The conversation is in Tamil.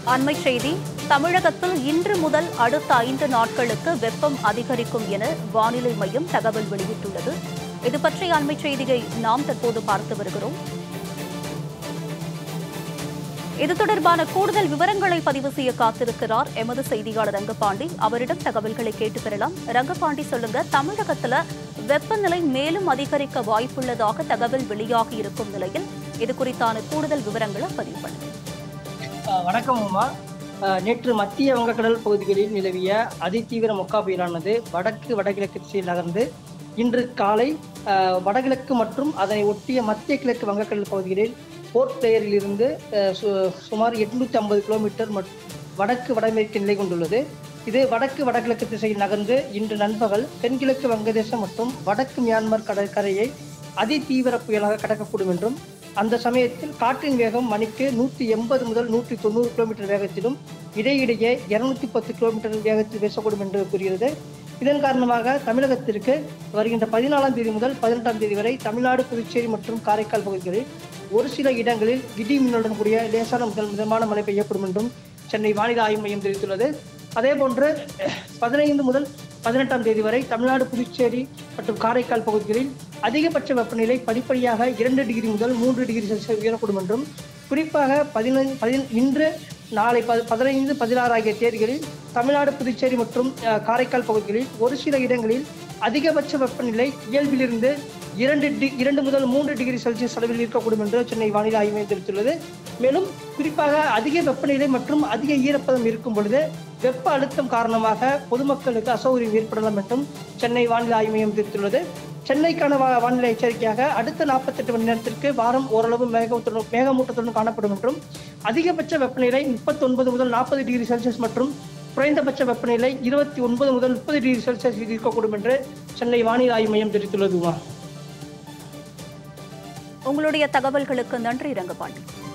அண்மை செய்தி தமிழகத்தில் இன்று முதல் அடுத்த ஐந்து நாட்களுக்கு வெப்பம் அதிகரிக்கும் என வானிலை மையம் தகவல் வெளியிட்டுள்ளது இது பற்றிய அண்மை செய்தியை நாம் தற்போது பார்த்து வருகிறோம் இது தொடர்பான கூடுதல் விவரங்களை பதிவு செய்ய காத்திருக்கிறார் எமது செய்தியாளர் ரங்கபாண்டி அவரிடம் தகவல்களை கேட்டு பெறலாம் ரங்கபாண்டி சொல்லுங்க தமிழகத்துல வெப்பநிலை மேலும் அதிகரிக்க வாய்ப்புள்ளதாக தகவல் வெளியாகி இருக்கும் நிலையில் இது குறித்தான கூடுதல் விவரங்களை பதிவு பண்ணுங்க அஹ் வணக்கம் உமா அஹ் நேற்று மத்திய வங்கக்கடல் பகுதிகளில் நிலவிய அதிதீவிர மொக்கா புயலானது வடக்கு வடகிழக்கு திசையில் நகர்ந்து இன்று காலை அஹ், வடகிழக்கு மற்றும் அதனை ஒட்டிய மத்திய கிழக்கு வங்கக்கடல் பகுதிகளில் போர்ட் பிளேயரில் இருந்து அஹ், சு- சுமார் எட்நூத்தி ஐம்பது கிலோமீட்டர் மட்- வடக்கு வடமேற்கு நிலை கொண்டுள்ளது இது வடக்கு வடகிழக்கு திசையில் நகர்ந்து இன்று நண்பகல் தென்கிழக்கு வங்கதேசம் மற்றும் வடக்கு மியான்மர் கடற்கரையை அதிதீவிர புயலாக கடக்கக்கூடும் என்றும் அந்த சமயத்தில் காற்றின் வேகம் மணிக்கு நூற்றி எண்பது முதல் நூற்றி தொண்ணூறு கிலோமீட்டர் வேகத்திலும் இடையிடையே இருநூத்தி பத்து கிலோமீட்டர் வேகத்தில் வீசக்கூடும் என்று கூறுகிறது இதன் காரணமாக தமிழகத்திற்கு வருகின்ற பதினாலாம் தேதி முதல் பதினெட்டாம் தேதி வரை தமிழ்நாடு புதுச்சேரி மற்றும் காரைக்கால் பகுதிகளில் ஒரு சில இடங்களில் இடி மின்னலுடன் கூடிய லேசான முதல் மிதமான மழை பெய்யக்கூடும் என்றும் சென்னை வானிலை ஆய்வு மையம் தெரிவித்துள்ளது அதேபோன்று பதினைந்து முதல் பதினெட்டாம் தேதி வரை தமிழ்நாடு புதுச்சேரி மற்றும் காரைக்கால் பகுதிகளில் அதிகபட்ச வெப்பநிலை படிப்படியாக இரண்டு டிகிரி முதல் மூன்று டிகிரி செல்சியஸ் உயரக்கூடும் என்றும் குறிப்பாக பதினைந்து பதின இன்று நாளை ப பதினைந்து பதினாறு ஆகிய தேதிகளில் தமிழ்நாடு புதுச்சேரி மற்றும் அஹ், காரைக்கால் பகுதிகளில் ஒரு சில இடங்களில் அதிகபட்ச வெப்பநிலை இயல்பிலிருந்து இரண்டு டி இரண்டு முதல் மூன்று டிகிரி செல்சியஸ் அளவில் இருக்கக்கூடும் என்று சென்னை வானிலை ஆய்வு மையம் தெரிவித்துள்ளது மேலும் குறிப்பாக அதிக வெப்பநிலை மற்றும் அதிக ஈரப்பதம் இருக்கும் பொழுது வெப்ப அழுத்தம் காரணமாக பொதுமக்களுக்கு அசௌகரியம் ஏற்படலாம் என்றும் சென்னை வானிலை ஆய்வு மையம் தெரிவித்துள்ளது சென்னைக்கான வா- வானிலை எச்சரிக்கையாக அடுத்த நாற்பத்தெட்டு மணி நேரத்திற்கு வாரம் ஓரளவு மேகத்துடன் மேகமூட்டத்துடன் காணப்படும் என்றும் அதிகபட்ச வெப்பநிலை முப்பத்தொன்பது முதல் நாற்பது டிகிரி செல்சியஸ் மற்றும் குறைந்தபட்ச வெப்பநிலை இருபத்தி ஒன்பது முதல் முப்பது டிகிரி செல்சியஸ் இருக்கக்கூடும் என்று சென்னை வானிலை ஆய்வு மையம் தெரிவித்துள்ளது உமா உங்களுடைய தகவல்களுக்கு நன்றி ரங்கபாண்டி